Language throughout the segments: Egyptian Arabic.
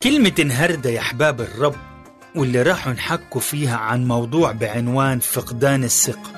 كلمة انهردة يا أحباب الرب واللي راحوا نحكوا فيها عن موضوع بعنوان فقدان الثقة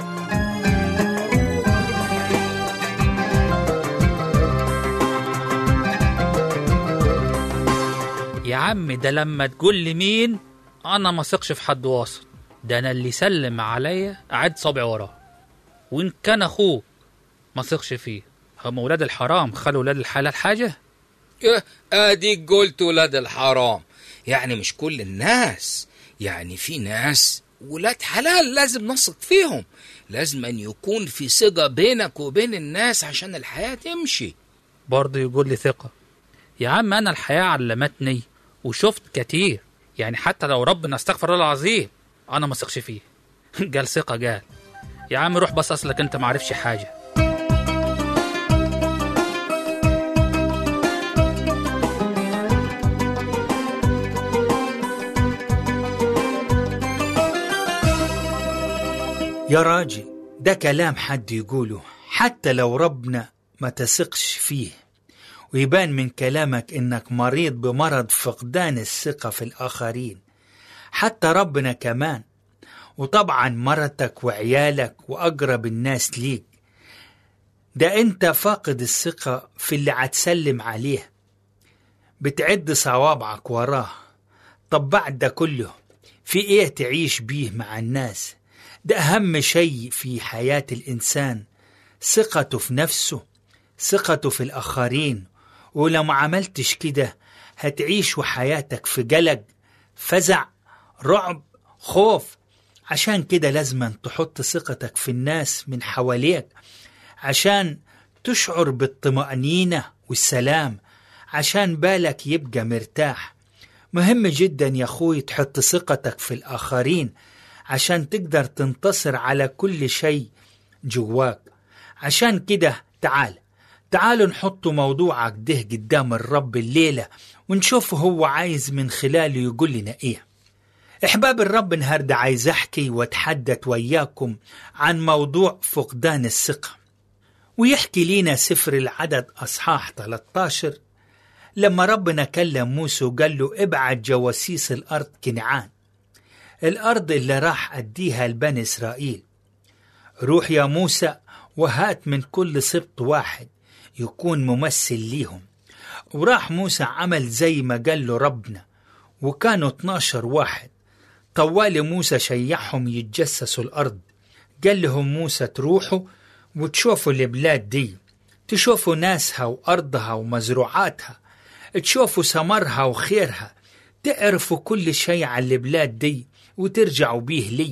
يا عم ده لما تقول لي مين انا ما ثقش في حد واصل ده انا اللي سلم عليا اعد صابعي وراه وان كان اخوه ما ثقش فيه هم ولاد الحرام خلوا ولاد الحلال حاجه إيه، اديك قلت ولاد الحرام يعني مش كل الناس يعني في ناس ولاد حلال لازم نثق فيهم لازم أن يكون في ثقة بينك وبين الناس عشان الحياة تمشي برضه يقول لي ثقه يا عم انا الحياه علمتني وشفت كتير يعني حتى لو ربنا استغفر الله العظيم انا ما ثقش فيه قال ثقه قال يا عم روح بس اصلك انت ما عارفش حاجه يا راجل ده كلام حد يقوله حتى لو ربنا ما تثقش فيه ويبان من كلامك انك مريض بمرض فقدان الثقة في الآخرين حتى ربنا كمان وطبعا مرتك وعيالك وأقرب الناس ليك ده انت فاقد الثقة في اللي هتسلم عليه بتعد صوابعك وراه طب بعد ده كله في ايه تعيش بيه مع الناس ده أهم شيء في حياة الإنسان ثقته في نفسه ثقته في الآخرين ولو ما عملتش كده هتعيش حياتك في قلق فزع رعب خوف عشان كده لازم تحط ثقتك في الناس من حواليك عشان تشعر بالطمأنينة والسلام عشان بالك يبقى مرتاح مهم جدا يا أخوي تحط ثقتك في الآخرين عشان تقدر تنتصر على كل شيء جواك عشان كده تعال تعالوا نحط موضوعك ده قدام الرب الليلة ونشوف هو عايز من خلاله يقول لنا ايه احباب الرب النهارده عايز احكي واتحدث وياكم عن موضوع فقدان الثقة ويحكي لينا سفر العدد اصحاح 13 لما ربنا كلم موسى وقال له ابعت جواسيس الارض كنعان الأرض اللي راح أديها لبني إسرائيل روح يا موسى وهات من كل سبط واحد يكون ممثل ليهم وراح موسى عمل زي ما قال له ربنا وكانوا 12 واحد طوال موسى شيعهم يتجسسوا الأرض قال لهم موسى تروحوا وتشوفوا البلاد دي تشوفوا ناسها وأرضها ومزروعاتها تشوفوا ثمرها وخيرها تعرفوا كل شيء عن البلاد دي وترجعوا بيه لي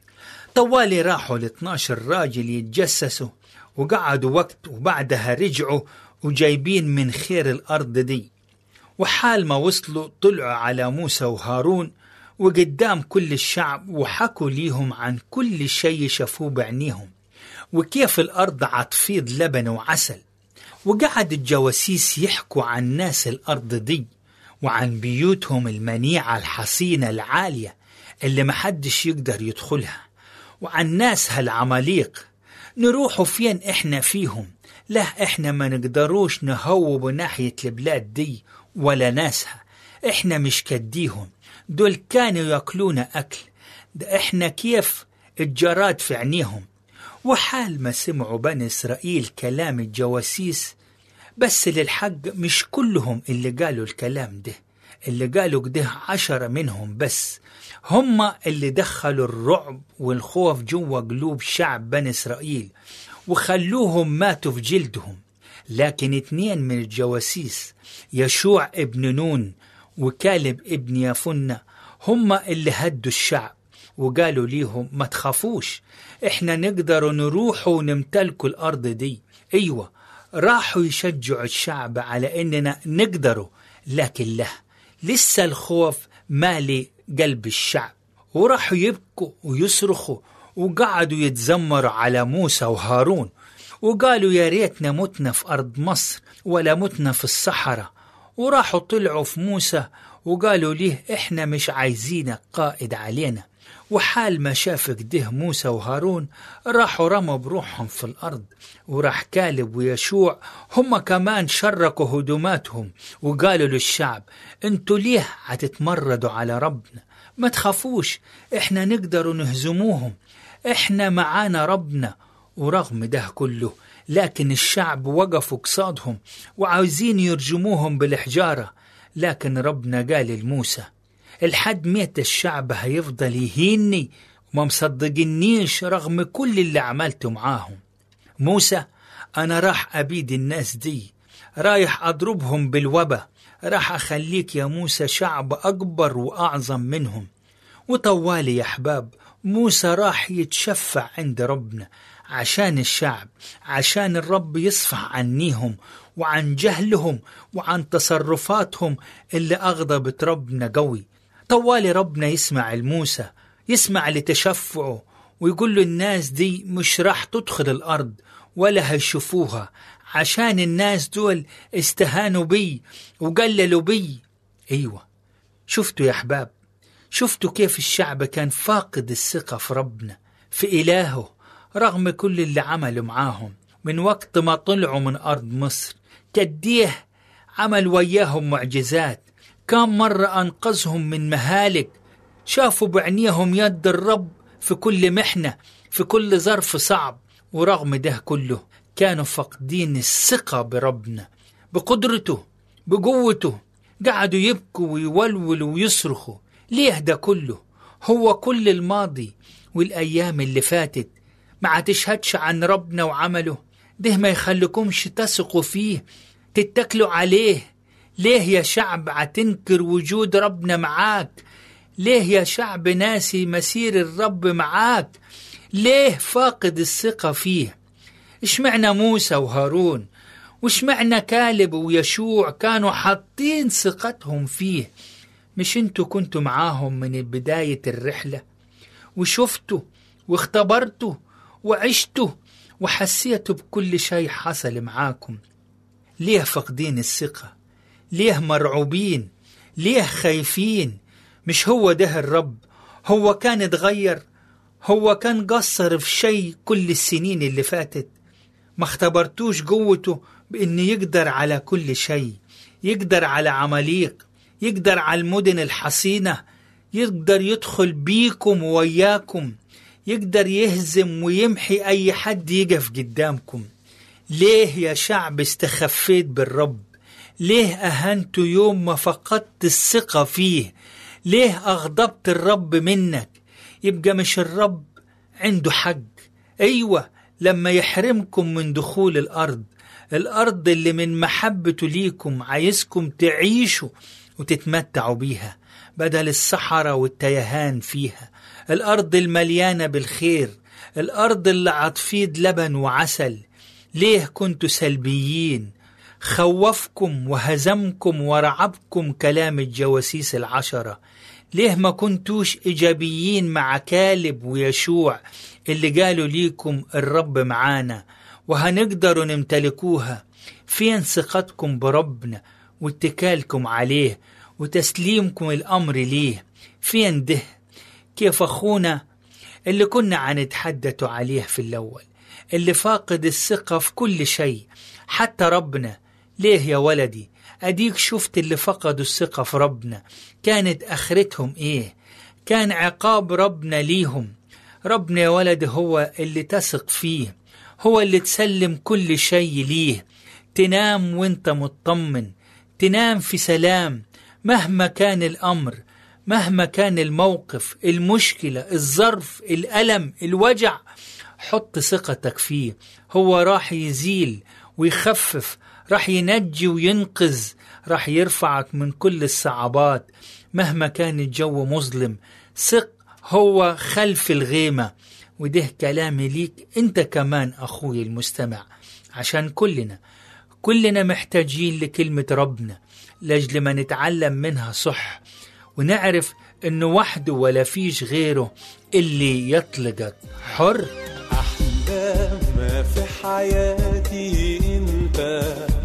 طوالي راحوا ال 12 راجل يتجسسوا وقعدوا وقت وبعدها رجعوا وجايبين من خير الأرض دي وحال ما وصلوا طلعوا على موسى وهارون وقدام كل الشعب وحكوا ليهم عن كل شيء شافوه بعينيهم وكيف الأرض عتفيض لبن وعسل وقعد الجواسيس يحكوا عن ناس الأرض دي وعن بيوتهم المنيعة الحصينة العالية اللي محدش يقدر يدخلها وعن ناسها العماليق نروحوا فين احنا فيهم لا احنا ما نقدروش نهوب ناحية البلاد دي ولا ناسها احنا مش كديهم دول كانوا ياكلونا اكل ده احنا كيف الجراد في عينيهم وحال ما سمعوا بني اسرائيل كلام الجواسيس بس للحق مش كلهم اللي قالوا الكلام ده اللي قالوا كده عشرة منهم بس هم اللي دخلوا الرعب والخوف جوا قلوب شعب بني إسرائيل وخلوهم ماتوا في جلدهم لكن اتنين من الجواسيس يشوع ابن نون وكالب ابن يفنة هم اللي هدوا الشعب وقالوا ليهم ما تخافوش احنا نقدر نروح ونمتلكوا الأرض دي ايوه راحوا يشجعوا الشعب على اننا نقدروا لكن لا لسه الخوف مالي قلب الشعب وراحوا يبكوا ويصرخوا وقعدوا يتذمروا على موسى وهارون وقالوا يا ريتنا متنا في أرض مصر ولا متنا في الصحراء وراحوا طلعوا في موسى وقالوا ليه إحنا مش عايزينك قائد علينا وحال ما شاف كده موسى وهارون راحوا رموا بروحهم في الأرض وراح كالب ويشوع هم كمان شركوا هدوماتهم وقالوا للشعب انتوا ليه هتتمردوا على ربنا ما تخافوش احنا نقدر نهزموهم احنا معانا ربنا ورغم ده كله لكن الشعب وقفوا قصادهم وعاوزين يرجموهم بالحجارة لكن ربنا قال لموسى الحد ميت الشعب هيفضل يهيني وما مصدقنيش رغم كل اللي عملته معاهم موسى أنا راح أبيد الناس دي رايح أضربهم بالوبا راح أخليك يا موسى شعب أكبر وأعظم منهم وطوالي يا أحباب موسى راح يتشفع عند ربنا عشان الشعب عشان الرب يصفح عنيهم وعن جهلهم وعن تصرفاتهم اللي أغضبت ربنا قوي طوالي ربنا يسمع الموسى يسمع لتشفعه ويقول له الناس دي مش راح تدخل الأرض ولا هيشوفوها عشان الناس دول استهانوا بي وقللوا بي أيوة شفتوا يا أحباب شفتوا كيف الشعب كان فاقد الثقة في ربنا في إلهه رغم كل اللي عمله معاهم من وقت ما طلعوا من أرض مصر كديه عمل وياهم معجزات كم مرة أنقذهم من مهالك شافوا بعينيهم يد الرب في كل محنة في كل ظرف صعب ورغم ده كله كانوا فاقدين الثقة بربنا بقدرته بقوته قعدوا يبكوا ويولولوا ويصرخوا ليه ده كله هو كل الماضي والأيام اللي فاتت ما تشهدش عن ربنا وعمله ده ما يخليكمش تثقوا فيه تتكلوا عليه ليه يا شعب عتنكر وجود ربنا معاك ليه يا شعب ناسي مسير الرب معاك ليه فاقد الثقة فيه اشمعنا موسى وهارون واشمعنا كالب ويشوع كانوا حاطين ثقتهم فيه مش انتوا كنتوا معاهم من بداية الرحلة وشفتوا واختبرتوا وعشتوا وحسيتوا بكل شيء حصل معاكم ليه فاقدين الثقة ليه مرعوبين ليه خايفين مش هو ده الرب هو كان اتغير هو كان قصر في شيء كل السنين اللي فاتت ما اختبرتوش قوته بأن يقدر على كل شيء يقدر على عماليق يقدر على المدن الحصينة يقدر يدخل بيكم وياكم يقدر يهزم ويمحي أي حد يقف قدامكم ليه يا شعب استخفيت بالرب ليه أهنت يوم ما فقدت الثقة فيه ليه أغضبت الرب منك يبقى مش الرب عنده حق أيوة لما يحرمكم من دخول الأرض الأرض اللي من محبته ليكم عايزكم تعيشوا وتتمتعوا بيها بدل الصحراء والتيهان فيها الأرض المليانة بالخير الأرض اللي عطفيد لبن وعسل ليه كنتوا سلبيين خوفكم وهزمكم ورعبكم كلام الجواسيس العشرة ليه ما كنتوش إيجابيين مع كالب ويشوع اللي قالوا ليكم الرب معانا وهنقدروا نمتلكوها فين ثقتكم بربنا واتكالكم عليه وتسليمكم الأمر ليه فين ده كيف أخونا اللي كنا عنتحدثوا عليه في الأول اللي فاقد الثقة في كل شيء حتى ربنا ليه يا ولدي أديك شفت اللي فقدوا الثقة في ربنا كانت آخرتهم إيه كان عقاب ربنا ليهم ربنا يا ولد هو اللي تثق فيه هو اللي تسلم كل شيء ليه تنام وانت مطمن تنام في سلام مهما كان الأمر مهما كان الموقف المشكلة الظرف الألم الوجع حط ثقتك فيه هو راح يزيل ويخفف راح ينجي وينقذ راح يرفعك من كل الصعوبات مهما كان الجو مظلم ثق هو خلف الغيمة وده كلامي ليك انت كمان اخوي المستمع عشان كلنا كلنا محتاجين لكلمة ربنا لأجل ما نتعلم منها صح ونعرف انه وحده ولا فيش غيره اللي يطلقك حر أحلى ما في حياتي أنت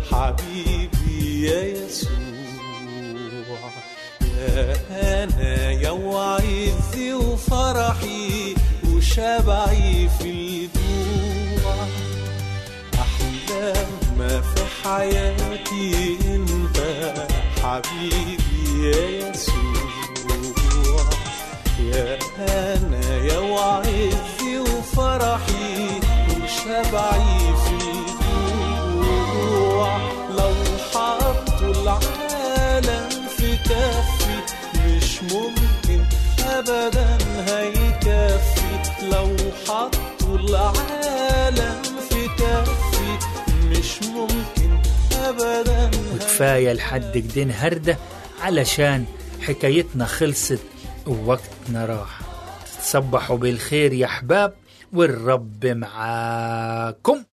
حبيبي يا يسوع يا أنا يا وعزي وفرحي وفرحي وشبعي في الجوع أحلام ما في حياتي أنت حبيبي يا يسوع يا أنا يا وعزي وفرحي وشبعي في الجوع لو حطوا العالم في كفي مش ممكن أبدا هيكفي لو حطوا العالم في كفي مش ممكن أبدا وكفاية لحد كده هردة علشان حكايتنا خلصت ووقتنا راح تصبحوا بالخير يا أحباب والرب معاكم